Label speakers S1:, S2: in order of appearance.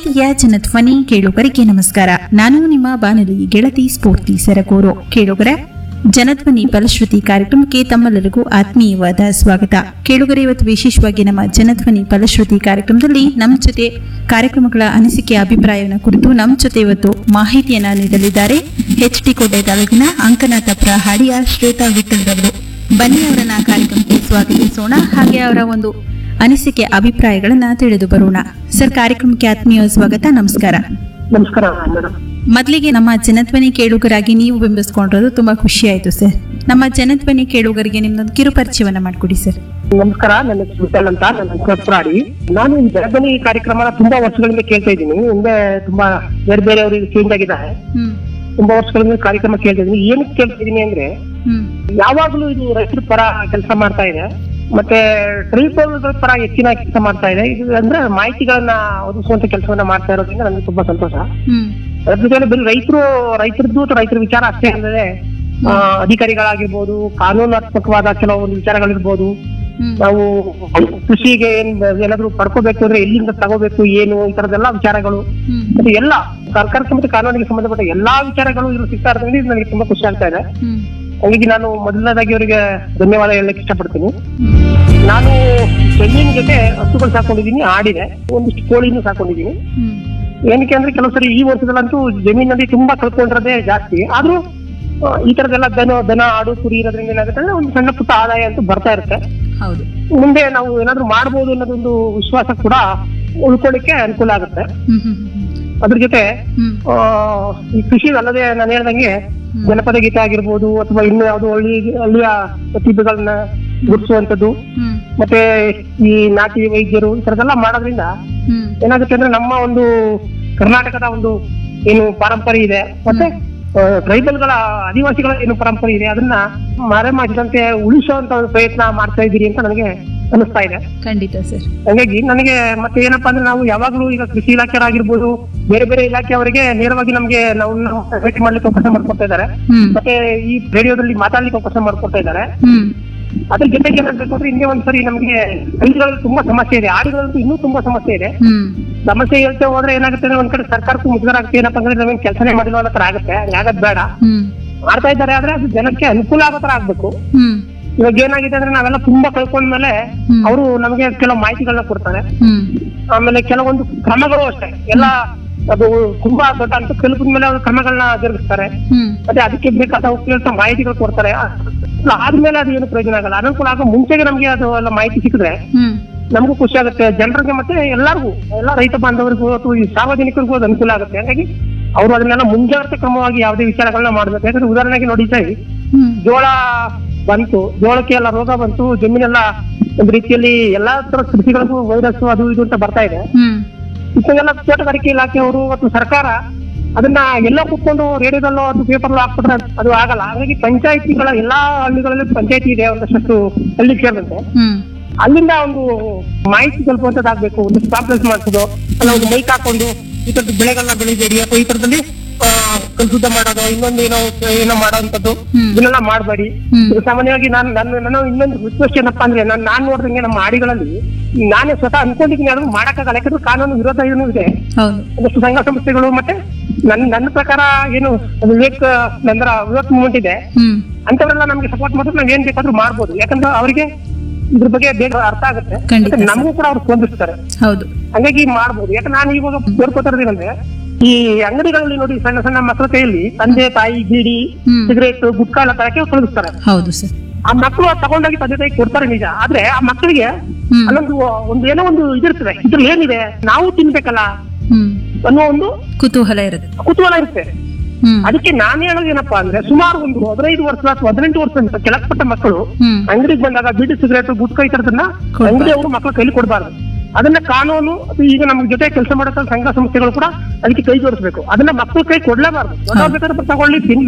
S1: ಪ್ರೀತಿಯ ಜನಧ್ವನಿ ಕೇಳುಗರಿಗೆ ನಮಸ್ಕಾರ ನಾನು ನಿಮ್ಮ ಬಾನುಲಿ ಗೆಳತಿ ಸ್ಫೂರ್ತಿ ಸರಗೂರು ಕೇಳುಗರ ಜನಧ್ವನಿ ಫಲಶ್ರುತಿ ಕಾರ್ಯಕ್ರಮಕ್ಕೆ ತಮ್ಮೆಲ್ಲರಿಗೂ ಆತ್ಮೀಯವಾದ ಸ್ವಾಗತ ಕೇಳುಗರೆ ಇವತ್ತು ವಿಶೇಷವಾಗಿ ನಮ್ಮ ಜನಧ್ವನಿ ಫಲಶ್ರುತಿ ಕಾರ್ಯಕ್ರಮದಲ್ಲಿ ನಮ್ಮ ಜೊತೆ ಕಾರ್ಯಕ್ರಮಗಳ ಅನಿಸಿಕೆ ಅಭಿಪ್ರಾಯವನ್ನು ಕುರಿತು ನಮ್ಮ ಜೊತೆ ಇವತ್ತು ಮಾಹಿತಿಯನ್ನ ನೀಡಲಿದ್ದಾರೆ ಎಚ್ ಡಿ ಕೋಟೆ ತಾಲೂಕಿನ ಅಂಕನಾಥಪುರ ಹಾಡಿಯ ಶ್ವೇತಾ ವಿಠಲ್ರವರು ಬನ್ನಿ ಅವರನ್ನ ಕಾರ್ಯಕ್ರಮಕ್ಕೆ ಸ್ವಾಗತಿಸೋಣ ಹಾಗೆ ಅವರ ಒಂದು ಅನಿಸಿಕೆ ಅಭಿಪ್ರಾಯಗಳನ್ನ ತಿಳಿದು ಬರೋಣ ಸರ್ ಕಾರ್ಯಕ್ರಮಕ್ಕೆ ಆತ್ಮೀಯ ಸ್ವಾಗತ ನಮಸ್ಕಾರ
S2: ನಮಸ್ಕಾರ ಮೇಡಮ್
S1: ಮೊದಲಿಗೆ ನಮ್ಮ ಜನಧ್ವನಿ ಕೇಳುಗರಾಗಿ ನೀವು ಬಿಂಬಿಸ್ಕೊಂಡಿರೋದು ತುಂಬಾ ಖುಷಿ ಆಯ್ತು ಸರ್ ನಮ್ಮ ಜನಧ್ವನಿ ಕೇಳುಗರಿಗೆ ನಿಮ್ದೊಂದು ಕಿರು ಪರಿಚಯವನ್ನ ಮಾಡಿಕೊಡಿ ಸರ್
S2: ನಮಸ್ಕಾರ ನನ್ನ ಹೆಸರು ವಿಠಲ್ ಅಂತ ನನ್ನ ಕತ್ರಾಡಿ ನಾನು ಈ ಬೆಳಗನಿ ಕಾರ್ಯಕ್ರಮನ ತುಂಬಾ ವರ್ಷಗಳಿಂದ ಕೇಳ್ತಾ ಇದ್ದೀನಿ ಹಿಂದೆ ತುಂಬಾ ಬೇರೆ ಬೇರೆಯವರಿಗೆ ಚೇಂಜ್ ಆಗಿದ್ದಾರೆ
S1: ಹ್ಮ್
S2: ತುಂಬಾ ವರ್ಷಗಳಿಂದ ಕಾರ್ಯಕ್ರಮ ಕೇಳ್ತಾ ಇದ್ದೀನಿ ಏನಕ್ಕೆ ಕೇಳ್ತಾ ಇದ್ದೀನಿ ಅಂದ್ರೆ
S1: ಹ್ಮ್
S2: ಯಾವಾಗ್ಲೂ ಇದು ರೈತರ ಪರ ಕೆಲಸ ಮಾಡ್ತಾ ಇದೆ ಮತ್ತೆ ಟ್ರೈಬಲ್ಗಳ ಪರ ಹೆಚ್ಚಿನ ಕೆಲಸ ಮಾಡ್ತಾ ಇದೆ ಇದು ಅಂದ್ರೆ ಮಾಹಿತಿಗಳನ್ನ ಒದಗಿಸುವಂತ ಕೆಲಸವನ್ನ ಮಾಡ್ತಾ ಇರೋದ್ರಿಂದ ನನಗೆ ತುಂಬಾ ಸಂತೋಷ
S1: ಹ್ಮ್
S2: ಅದ್ರ ಜೊತೆ ಬರೀ ರೈತರು ರೈತರದ್ದು ಅಥವಾ ರೈತರ ವಿಚಾರ ಅಷ್ಟೇ ಅಲ್ಲದೆ ಆ, ಅಧಿಕಾರಿಗಳಾಗಿರ್ಬೋದು ಕಾನೂನಾತ್ಮಕವಾದ ಕೆಲವೊಂದು ವಿಚಾರಗಳಿರ್ಬೋದು
S1: ಹ್ಮ್
S2: ನಾವು ಕೃಷಿಗೆ ಏನ್ ಏನಾದ್ರು ಪಡ್ಕೋಬೇಕು ಅಂದ್ರೆ ಎಲ್ಲಿಂದ ತಗೋಬೇಕು ಏನು ಈ ತರದೆಲ್ಲ ವಿಚಾರಗಳು
S1: ಹ್ಮ್
S2: ಮತ್ತೆ ಎಲ್ಲ ಸರ್ಕಾರಕ್ಕೆ ಮತ್ತೆ ಕಾನೂನಿಗೆ ಸಂಬಂಧಪಟ್ಟ ಎಲ್ಲಾ ವಿಚಾರಗಳು ಇರೋ ಸಿಗ್ತಾ ಇರೋದ್ರಿಂದ ಇದು ನನಗೆ ತುಂಬಾ ಖುಷಿ ಆಗ್ತಾ ಇದೆ
S1: ಹ್ಮ್
S2: ಹಾಗಾಗಿ ನಾನು ಮೊದಲನೇದಾಗಿ ಅವರಿಗೆ ಧನ್ಯವಾದ ಹೇಳಕ್ ಇಷ್ಟಪಡ್ತೀನಿ
S1: ಹ್ಮ್
S2: ನಾನು ಜಮೀನ್ ಜೊತೆ ಹಸುಗಳು ಸಾಕೊಂಡಿದ್ದೀನಿ ಆಡಿದೆ ಒಂದಿಷ್ಟು ಕೋಳಿನೂ ಸಾಕೊಂಡಿದ್ದೀನಿ
S1: ಹ್ಮ್
S2: ಏನಕ್ಕೆ ಅಂದ್ರೆ ಕೆಲವು ಸರಿ ಈ ವರ್ಷದಲ್ಲಂತೂ ಜಮೀನಲ್ಲಿ ತುಂಬಾ ಕಳ್ಕೊಂಡಿರೋದೇ ಜಾಸ್ತಿ ಆದ್ರೂ ಆ, ಈ ತರದೆಲ್ಲ ದನ ದನ ಆಡು ಕುರಿ ಇರೋದ್ರಿಂದ ಏನಾಗುತ್ತೆ ಅಂದ್ರೆ ಒಂದು ಸಣ್ಣ ಪುಟ್ಟ ಆದಾಯ ಅಂತೂ ಬರ್ತಾ ಇರುತ್ತೆ
S1: ಹೌದು
S2: ಮುಂದೆ ನಾವು ಏನಾದ್ರು ಮಾಡ್ಬೋದು ಅನ್ನೋದೊಂದು ವಿಶ್ವಾಸ ಕೂಡ ಉಳ್ಕೊಳ್ಳಿಕ್ಕೆ ಅನುಕೂಲ ಆಗುತ್ತೆ
S1: ಹ್ಮ್ ಹ್ಮ್ ಹ್ಮ್
S2: ಅದ್ರ ಜೊತೆ
S1: ಹ್ಮ್
S2: ಆ, ಈ ಕೃಷಿ ಅಲ್ಲದೆ ನಾನು ಹೇಳ್ದಂಗೆ
S1: ಹ್ಮ್.
S2: ಜನಪದ ಗೀತೆ ಆಗಿರ್ಬೋದು ಅಥವಾ ಇನ್ನು ಯಾವ್ದು ಹಳ್ಳಿ ಹಳ್ಳಿಯ ಪ್ರತಿಭೆಗಳನ್ನ ಗುರುತಿಸುವಂತದ್ದು
S1: ಹ್ಮ್
S2: ಮತ್ತೆ ಈ ನಾಟಿ ವೈದ್ಯರು ಈ ತರದೆಲ್ಲ ಮಾಡೋದ್ರಿಂದ
S1: ಹ್ಮ್
S2: ಏನಾಗುತ್ತೆ ಅಂದ್ರೆ ನಮ್ಮ ಒಂದು ಕರ್ನಾಟಕದ ಒಂದು ಏನು ಪರಂಪರೆ ಇದೆ ಮತ್ತೆ ಟ್ರೈಬಲ್ಗಳ ಆದಿವಾಸಿಗಳ ಏನು ಪರಂಪರೆ ಇದೆ ಅದನ್ನ ಮರೆಮಾಚಿದಂತೆ ಉಳಿಸುವಂತ ಒಂದು ಪ್ರಯತ್ನ ಮಾಡ್ತಾ ಇದ್ದೀರಿ ಅಂತ ನನಗೆ ಅನಿಸ್ತಾ ಇದೆ
S1: ಖಂಡಿತ ಸರ್
S2: ಹಾಗಾಗಿ ನನಗೆ ಮತ್ತೆ ಏನಪ್ಪಾ ಅಂದ್ರೆ ನಾವು ಯಾವಾಗ್ಲೂ ಈಗ ಕೃಷಿ ಇಲಾಖೆಯವರಾಗಿರ್ಬೋದು ಬೇರೆ ಬೇರೆ ಇಲಾಖೆಯವರಿಗೆ ನೇರವಾಗಿ ನಮ್ಗೆ ನಾವು ನಾವು ಭೇಟಿ ಮಾಡ್ಲಿಕ್ಕೆ ಅವಕಾಶ ಮಾಡ್ಕೊಡ್ತಾ ಇದ್ದಾರೆ
S1: ಹ್ಮ್
S2: ಮತ್ತೆ ಈ ರೇಡಿಯೋದಲ್ಲಿ ಮಾತಾಡ್ಲಿಕ್ಕೆ ಅವಕಾಶ ಮಾಡ್ಕೊಡ್ತಾ ಇದ್ದಾರೆ
S1: ಹ್ಮ್
S2: ಅದ್ರ ಜೊತೆಗೆ ಏನಾಗ್ಬೇಕು ಅಂದ್ರೆ ಹಿಂದೆ ಒಂದ್ಸರಿ ನಮ್ಗೆ ಹಳ್ಳಿಗಳಲ್ಲಿ ತುಂಬಾ ಸಮಸ್ಯೆ ಇದೆ ಆಡಿಗಳಂತೂ ಇನ್ನೂ ತುಂಬಾ ಸಮಸ್ಯೆ ಇದೆ
S1: ಹ್ಮ್
S2: ಸಮಸ್ಯೆ ಹೇಳ್ತಾ ಹೋದ್ರೆ ಏನಾಗುತ್ತೆ ಅಂದ್ರೆ ಒಂದ್ ಕಡೆ ಸರ್ಕಾರಕ್ಕೂ ಮುಜುಗರ ಆಗುತ್ತೆ ಏನಪ್ಪಾ ಅಂದ್ರೆ ನಾವೇನ್ ಕೆಲಸನೇ ಮಾಡಿಲ್ಲ ಅನ್ನೋ ತರ ಆಗುತ್ತೆ ಹಂಗಾಗದ್ ಬೇಡ
S1: ಹ್ಮ್
S2: ಮಾಡ್ತಾ ಇದ್ದಾರೆ ಆದ್ರೆ ಅದು ಜನಕ್ಕೆ ಅನುಕೂಲ ಆಗೋ ತರ ಆಗ್ಬೇಕು
S1: ಹ್ಮ್
S2: ಇವಾಗ ಏನಾಗಿದೆ ಅಂದ್ರೆ ನಾವೆಲ್ಲ ತುಂಬಾ ಕಳ್ಕೊಂಡ್ಮೇಲೆ
S1: ಹ್ಮ್.
S2: ಅವರು ನಮಗೆ ಕೆಲವು ಮಾಹಿತಿಗಳನ್ನ ಕೊಡ್ತಾರೆ
S1: ಹ್ಮ್
S2: ಆಮೇಲೆ ಕೆಲವೊಂದು ಕ್ರಮಗಳು ಅಷ್ಟೇ ಎಲ್ಲ ಅದು ತುಂಬಾ ದೊಡ್ಡ ಅಂತ ತಲುಪಿದ ಮೇಲೆ ಅವ್ರು ಕ್ರಮಗಳನ್ನ ಜರುಗಿಸ್ತಾರೆ
S1: ಹ್ಮ್
S2: ಮತ್ತೆ ಅದಕ್ಕೆ ಬೇಕಾದ ಉಪಯುಕ್ತ ಮಾಹಿತಿಗಳು ಕೊಡ್ತಾರೆ ಅಲ್ಲ, ಆದ್ಮೇಲೆ ಅದು ಏನು ಪ್ರಯೋಜನ ಆಗಲ್ಲ ಅನುಕೂಲ ಆಗೋ ಮುಂಚೆಗೆ ನಮ್ಗೆ ಅದು ಎಲ್ಲ ಮಾಹಿತಿ ಸಿಕ್ಕಿದ್ರೆ
S1: ಹ್ಮ್
S2: ನಮಗೂ ಖುಷಿ ಆಗುತ್ತೆ ಜನರಿಗೆ ಮತ್ತೆ ಎಲ್ಲರಿಗೂ ಎಲ್ಲ ರೈತ ಬಾಂಧವರಿಗೂ ಅಥವಾ ಈ ಸಾರ್ವಜನಿಕರಿಗೂ ಅದು ಅನುಕೂಲ ಆಗುತ್ತೆ ಹಾಗಾಗಿ ಅವರು ಅದನ್ನೆಲ್ಲ ಮುಂಜಾಗ್ರತೆ ಕ್ರಮವಾಗಿ ಯಾವುದೇ ವಿಚಾರಗಳನ್ನ ಮಾಡ್ಬೇಕು ಯಾಕಂದ್ರೆ ಉದಾಹರಣೆಗೆ ನೋಡಿ ಸರಿ
S1: ಹ್ಮ್
S2: ಜೋಳ ಬಂತು ಜೋಳಕ್ಕೆ ಎಲ್ಲ ರೋಗ ಬಂತು ಜಮೀನೆಲ್ಲ ಒಂದ್ ರೀತಿಯಲ್ಲಿ ಎಲ್ಲಾ ತರ ಕೃಷಿಗಳಿಗೂ ವೈರಸ್ ಅದು ಇದು ಅಂತ ಬರ್ತಾ ಇದೆ
S1: ಹ್ಮ್
S2: ಇಷ್ಟೆಲ್ಲ ತೋಟಗಾರಿಕೆ ಇಲಾಖೆಯವರು ಮತ್ತು ಸರ್ಕಾರ ಅದನ್ನ ಎಲ್ಲ ಕೂತ್ಕೊಂಡು ರೇಡಿಯೋದಲ್ಲೋ ಅದು ಪೇಪರ್ಲೋ ಹಾಕ್ಬಿಟ್ರೆ ಅದು ಆಗಲ್ಲ ಹಾಗಾಗಿ ಪಂಚಾಯತಿಗಳ ಎಲ್ಲಾ ಹಳ್ಳಿಗಳಲ್ಲಿ ಪಂಚಾಯತಿ ಇದೆ ಒಂದಷ್ಟು ಹಳ್ಳಿ ಸೇರಿದಂತೆ
S1: ಹ್ಮ್
S2: ಅಲ್ಲಿಂದ ಒಂದು ಮಾಹಿತಿ ತಲುಪುವಂತದ್ದಾಗ್ಬೇಕು ಒಂದು ಸ್ಟಾಪ್ಲೆಸ್ ಮಾಡಿಸೋದು ಅಲ್ಲ ಒಂದು ಮೈಕ್ ಹಾಕೊಂಡು ಈ ತರದ ಬೆಳೆಗಳನ್ನ ಬೆಳಿಬೇಡಿ ಅಥವಾ ಈ ತರದಲ್ಲಿ ಆ, ಕಲುಷಿತ ಮಾಡೋದು ಇನ್ನೊಂದು ಏನೋ ಏನೋ ಮಾಡೋಂಥದ್ದು
S1: ಹ್ಮ್.
S2: ಇದನ್ನೆಲ್ಲ ಮಾಡಬೇಡಿ
S1: ಹ್ಮ್.
S2: ಸಾಮಾನ್ಯವಾಗಿ ನಾನು ನನ್ನ ನನ್ನ ಇನ್ನೊಂದು ರಿಕ್ವೆಸ್ಟ್ ಏನಪ್ಪಾ ಅಂದ್ರೆ ನಾನು ನಾನ್ ನೋಡ್ದಂಗೆ ನಮ್ಮ ಹಾಡಿಗಳಲ್ಲಿ ನಾನೇ ಸ್ವತಃ ಅನ್ಕೊಂಡಿದ್ದೀನಿ ಅದು ಮಾಡಕ್ಕಾಗಲ್ಲ ಯಾಕಂದ್ರೆ ಕಾನೂನು ವಿರೋಧ ಏನೂ ಇದೆ
S1: ಹೌದು
S2: ಒಂದಷ್ಟು ಸಂಘ ಸಂಸ್ಥೆಗಳು ಮತ್ತೆ ನನ್ನ ನನ್ನ ಪ್ರಕಾರ ಏನು ವಿವೇಕ್ ನಂತರ ವಿವೇಕ್ ಮೂವ್ಮೆಂಟ್ ಇದೆ
S1: ಹ್ಮ್
S2: ಅಂತವರೆಲ್ಲ ನಮ್ಗೆ ಸಪೋರ್ಟ್ ಮಾಡಿದ್ರೆ ನಾವ್ ಏನ್ ಬೇಕಾದ್ರೂ ಮಾಡ್ಬೋದು ಯಾಕಂದ್ರೆ ಅವರಿಗೆ ಇದ್ರ ಬಗ್ಗೆ ಬೇಗ ಅರ್ಥ ಆಗುತ್ತೆ
S1: ಖಂಡಿತ
S2: ಮತ್ತೆ ನಮಗೂ ಕೂಡ ಅವ್ರು ಸ್ಪಂದಿಸ್ತಾರೆ
S1: ಹೌದು
S2: ಹಂಗಾಗಿ ಮಾಡ್ಬೋದು ಯಾಕಂದ್ರೆ ನಾನು ಇವಾಗ ಬೇಡ್ಕೋತಾ ಇರೋದೇನಂದ್ರೆ ಈ ಅಂಗಡಿಗಳಲ್ಲಿ ನೋಡಿ ಸಣ್ಣ ಸಣ್ಣ ಮಕ್ಕಳ ಕೈಯಲ್ಲಿ ತಂದೆ ತಾಯಿ ಬೀಡಿ
S1: ಹ್ಮ್.
S2: ಸಿಗರೇಟ್ ಗುಟ್ಕಾ ಎಲ್ಲ ತರಕ್ಕೆ ಕಳಿಸ್ತಾರೆ
S1: ಹೌದು ಸರ್
S2: ಆ ಮಕ್ಕಳು ಅದ್ ತಗೊಂಡೋಗಿ ತಂದೆ ತಾಯಿ ಕೊಡ್ತಾರೆ ನಿಜ ಆದ್ರೆ ಆ ಮಕ್ಕಳಿಗೆ
S1: ಹ್ಮ್
S2: ಅಲ್ಲೊಂದು ಒಂದು ಏನೋ ಒಂದು ಇದಿರ್ತದೆ ಇದ್ರಲ್ಲಿ ಏನಿದೆ ನಾವು ತಿನ್ಬೇಕಲ್ಲ
S1: ಹ್ಮ್
S2: ಅನ್ನೋ ಒಂದು
S1: ಕುತೂಹಲ ಇರುತ್ತೆ
S2: ಕುತೂಹಲ ಇರುತ್ತೆ
S1: ಹ್ಮ್
S2: ಅದಕ್ಕೆ ನಾನು ಹೇಳೋದು ಏನಪ್ಪಾ ಅಂದ್ರೆ ಸುಮಾರು ಒಂದು ಹದಿನೈದು ವರ್ಷ ಅಥವಾ ಹದಿನೆಂಟು ವರ್ಷ ಕೆಳಪಟ್ಟ ಮಕ್ಕಳು
S1: ಹ್ಮ್
S2: ಅಂಗಡಿಗೆ ಬಂದಾಗ ಬೀಡಿ ಸಿಗರೇಟ್ ಗುಟ್ಕಾ ಈ ತರದನ್ನ
S1: ಕೊಡ್ಬಾರ್ದು.
S2: ಅಂಗಡಿ ಅವರು ಮಕ್ಕಳ ಕೈಲಿ ಕೊಡಬಾರ್ದು ಅದನ್ನ ಕಾನೂನು ಅಥವಾ ಈಗ ನಮ್ ಜೊತೆ ಕೆಲಸ ಮಾಡೋ ಸಂಘ ಸಂಸ್ಥೆಗಳು ಕೂಡ ಅದಕ್ಕೆ ಕೈ ಜೋಡಿಸ್ಬೇಕು ಅದನ್ನ ಮಕ್ಕಳ ಕೈ ಕೊಡ್ಲೇಬಾರ್ದು ದೊಡ್ಡವ್ರು ಬೇಕಾದ್ರೆ ತಗೊಳ್ಳಿ ತಿನ್ಲಿ